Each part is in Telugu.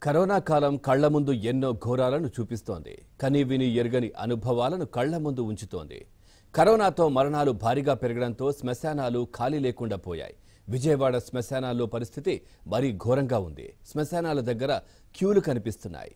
కరోనా కాలం కళ్ల ముందు ఎన్నో ఘోరాలను చూపిస్తోంది కని విని ఎరగని అనుభవాలను కళ్ల ముందు ఉంచుతోంది కరోనాతో మరణాలు భారీగా పెరగడంతో శ్మశానాలు ఖాళీ లేకుండా పోయాయి విజయవాడ శ్మశానాల్లో పరిస్థితి మరీ ఘోరంగా ఉంది శ్మశానాల దగ్గర క్యూలు కనిపిస్తున్నాయి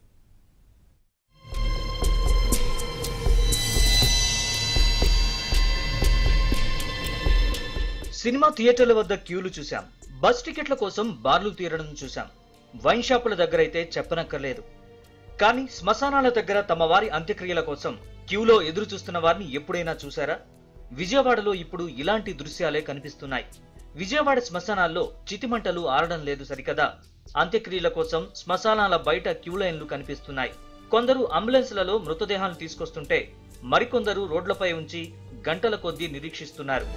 సినిమా థియేటర్ల వద్ద క్యూలు చూశాం బస్ టికెట్ల కోసం బార్లు తీరడం చూశాం వైన్ షాపుల దగ్గర అయితే చెప్పనక్కర్లేదు కానీ శ్మశానాల దగ్గర తమ వారి అంత్యక్రియల కోసం క్యూలో ఎదురు చూస్తున్న వారిని ఎప్పుడైనా చూశారా విజయవాడలో ఇప్పుడు ఇలాంటి దృశ్యాలే కనిపిస్తున్నాయి విజయవాడ శ్మశానాల్లో చితిమంటలు ఆరడం లేదు సరికదా అంత్యక్రియల కోసం శ్మశానాల బయట క్యూ లైన్లు కనిపిస్తున్నాయి కొందరు అంబులెన్స్లలో మృతదేహాలను తీసుకొస్తుంటే మరికొందరు రోడ్లపై ఉంచి గంటల కొద్దీ నిరీక్షిస్తున్నారు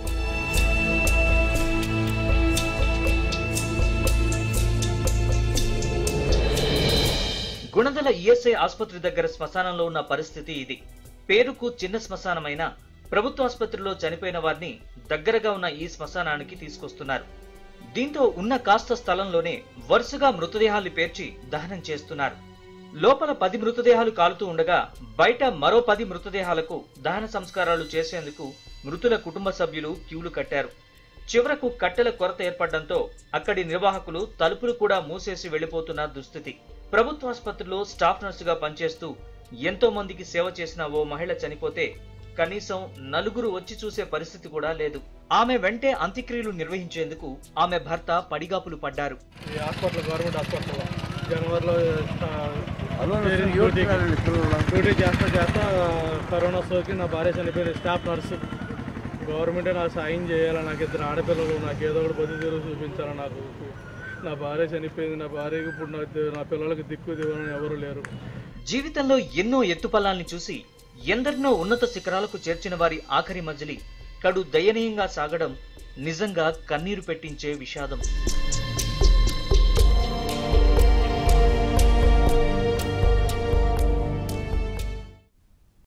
గుణదల ఈఎస్ఐ ఆసుపత్రి దగ్గర శ్మశానంలో ఉన్న పరిస్థితి ఇది పేరుకు చిన్న శ్మశానమైన ప్రభుత్వ ఆసుపత్రిలో చనిపోయిన వారిని దగ్గరగా ఉన్న ఈ శ్మశానానికి తీసుకొస్తున్నారు దీంతో ఉన్న కాస్త స్థలంలోనే వరుసగా మృతదేహాల్ని పేర్చి దహనం చేస్తున్నారు లోపల పది మృతదేహాలు కాలుతూ ఉండగా బయట మరో పది మృతదేహాలకు దహన సంస్కారాలు చేసేందుకు మృతుల కుటుంబ సభ్యులు క్యూలు కట్టారు చివరకు కట్టెల కొరత ఏర్పడడంతో అక్కడి నిర్వాహకులు తలుపులు కూడా మూసేసి వెళ్లిపోతున్న దుస్థితి ప్రభుత్వ ఆసుపత్రిలో స్టాఫ్ నర్సుగా పనిచేస్తూ ఎంతో మందికి సేవ చేసిన ఓ మహిళ చనిపోతే కనీసం నలుగురు వచ్చి చూసే పరిస్థితి కూడా లేదు ఆమె వెంటే అంత్యక్రియలు నిర్వహించేందుకు ఆమె భర్త పడిగాపులు పడ్డారు ఈ హాస్పిటల్ గవర్నమెంట్ హాస్పిటల్లో జనవరిలో అల్లం పేరెంట్స్ ఎవరు డ్యూటీకి- తినాలండి పిల్లలు? డ్యూటీ చేస్తా చేస్తా కరోనా సోకి నా భార్య చనిపోయింది స్టాఫ్ నర్సు గవర్నమెంటే నాకు సాయం చేయాలి నాకు ఇద్దరు ఆడపిల్లలు నాకు ఏదో ఒకటి బతుకు తెరువు చూపించాలి నాకు నా భార్య చనిపోయింది నా భార్యకి ఇప్పుడు నాకు ది- నా పిల్లలకి దిక్కు దివ్వని ఎవరు లేరు జీవితంలో ఎన్నో ఎత్తుపల్లాల్ని చూసి ఎందరినో ఉన్నత శిఖరాలకు చేర్చిన వారి ఆఖరి మజిలి కడు దయనీయంగా సాగడం నిజంగా కన్నీరు పెట్టించే విషాదం